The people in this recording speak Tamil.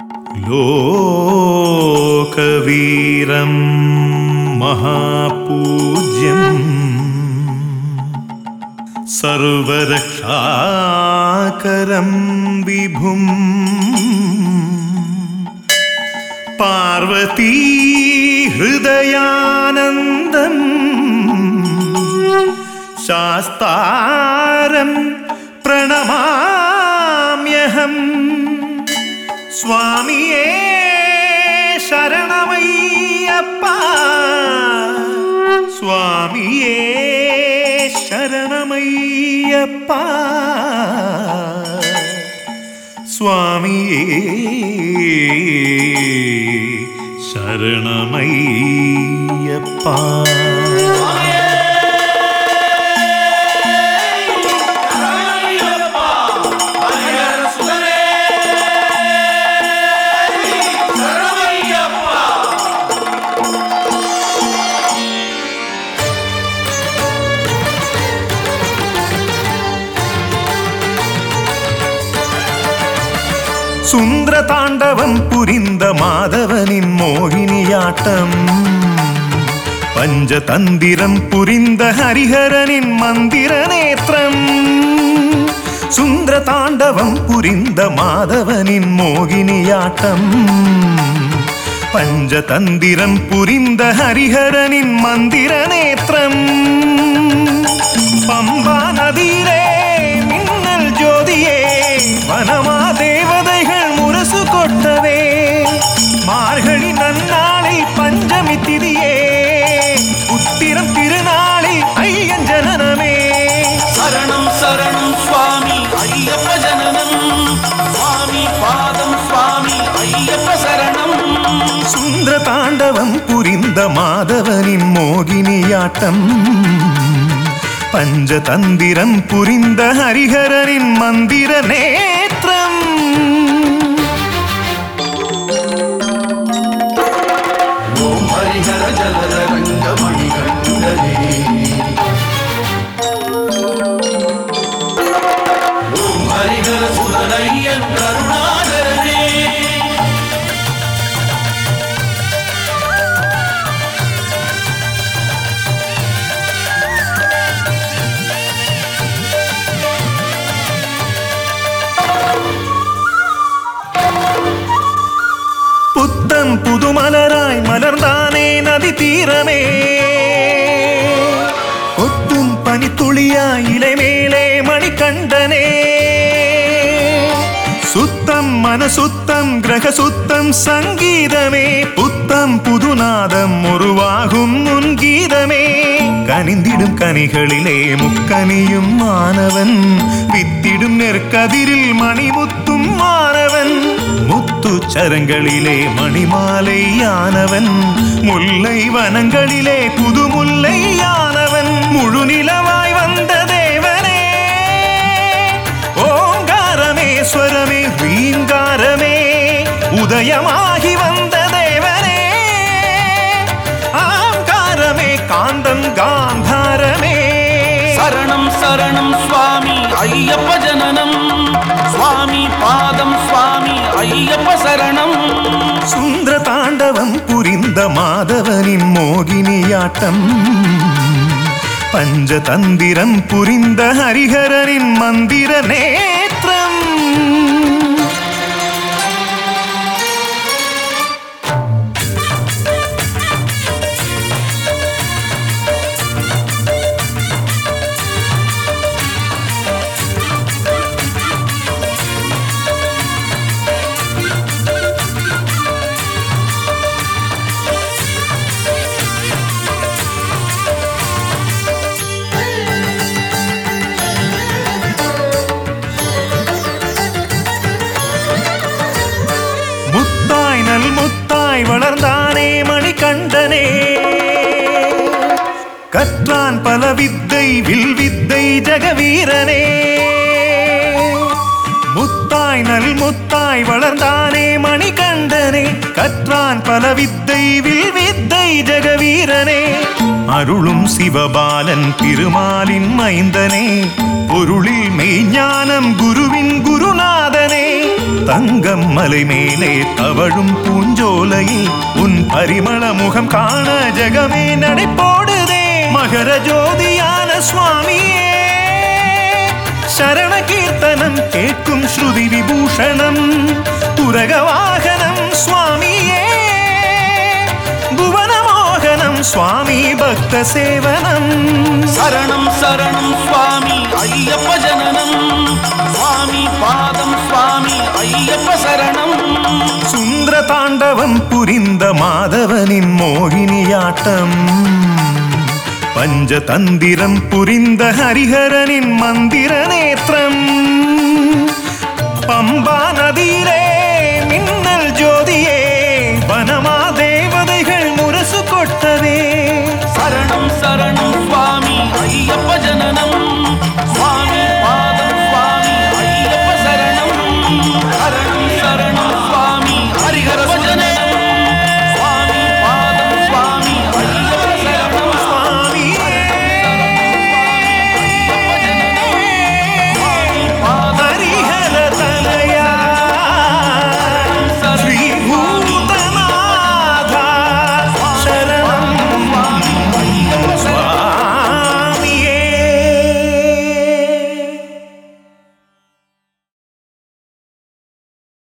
लोकवीरं महापूज्यम् सर्वरक्षाकरं विभुम् पार्वती हृदयानन्दम् शास्तारं प्रणमाम्यहम् சுவாமியே சரணமையப்பா சுவாமியே சரணமையப்பா சுவாமியே சரணமையப்பா சுந்தர தாண்டவம் புரிந்த மாதவனின் மோகினியாட்டம் பஞ்சதந்திரம் புரிந்த ஹரிஹரனின் மந்திர நேத்திரம் சுந்தர தாண்டவம் புரிந்த மாதவனின் மோகினியாட்டம் பஞ்சதந்திரம் புரிந்த ஹரிஹரனின் மந்திர நேத்திரம் பம்பா நதியிலே மின்னல் ஜோதியே வனமா தேவதைகள் முரசு கொட்டவே மார்கழி நன்னாளில் பஞ்சமி திதியே உத்திரம் திருநாளில் ஐயன் ஜனனமே சரணம் சரணம் சுவாமி ஐயப்ப ஜனனம் சுவாமி பாதம் சுவாமி ஐயப்ப சரணம் சுந்தர தாண்டவம் புரிந்த மாதவனின் மோகினியாட்டம் பஞ்சதந்திரம் புரிந்த ஹரிஹரனின் மந்திர நேத்திரம் ஓம் ஹரிஹர ஜலத ரங்கமணி கண்டனே ஓம் ஹரிஹர சுதனையன் கருணாகரனே புத்தம் புதுமலராய் மலர்ந்தானே நதி தீரமே கொத்தும் பனித்துளியாய் இலை மேலே மணிகண்டனே சுத்தம் மனசுத்தம் கிரக சுத்தம் சங்கீதமே புத்தம் புதுநாதம் உருவாகும் உன் கீதமே கனிந்திடும் கனிகளிலே முக்கனியும் மாணவன் வித்திடும் நெற்கதிரில் மணிமுத்தும் மாணவன் முத்து சரங்களிலே மணிமாலையானவன் முல்லை வனங்களிலே புதுமுல்லையானவன் முழு நிலவாய் வந்த தேவனே ஓங்காரமேஸ்வரமே ரீங்காரமே உதயமாகி வந்த தேவனே ஆங்காரமே காந்தம் காந்தாரமே சரணம் சரணம் சுவாமி ஐயப்ப ஜனனம் சுவாமி பாதம் சுவாமி ஐயப்ப சரணம் சுந்தர தாண்டவம் புரிந்த மாதவனின் மோகினியாட்டம் பஞ்சதந்திரம் புரிந்த ஹரிஹரனின் மந்திர நேத்திரம் முத்தாய் நல் முத்தாய் வளர்ந்தானே மணிகண்டனே கற்றான் பல வித்தை வில் வித்தை ஜெகவீரனே முத்தாய் நல் முத்தாய் வளர்ந்தானே மணிகண்டனே கற்றான் பல வித்தை வில் வித்தை ஜெகவீரனே அருளும் சிவபாலன் திருமாலின் மைந்தனே பொருளில் மெய்ஞானம் குருவின் குருநாதனே தங்கம் மலை மேலே தவழும் பூஞ்சோலையில் உன் பரிமள முகம் காண ஜெகமே நடை போடுதே மகர ஜோதியான சுவாமியே சரண கீர்த்தனம் கேட்கும் ஸ்ருதி விபூஷணம் துரக வாகனம் சுவாமியே புவனமோகனம் சுவாமி பக்த சேவனம் சரணம் சரணம் சுவாமி ஐயப்ப ஜனனம் சுவாமி பாதம் சுவாமி ஐயப்ப சரணம் சுந்தர தாண்டவம் புரிந்த மாதவனின் மோகினியாட்டம் பஞ்சதந்திரம் புரிந்த ஹரிஹரனின் மந்திர நேத்திரம் பம்பா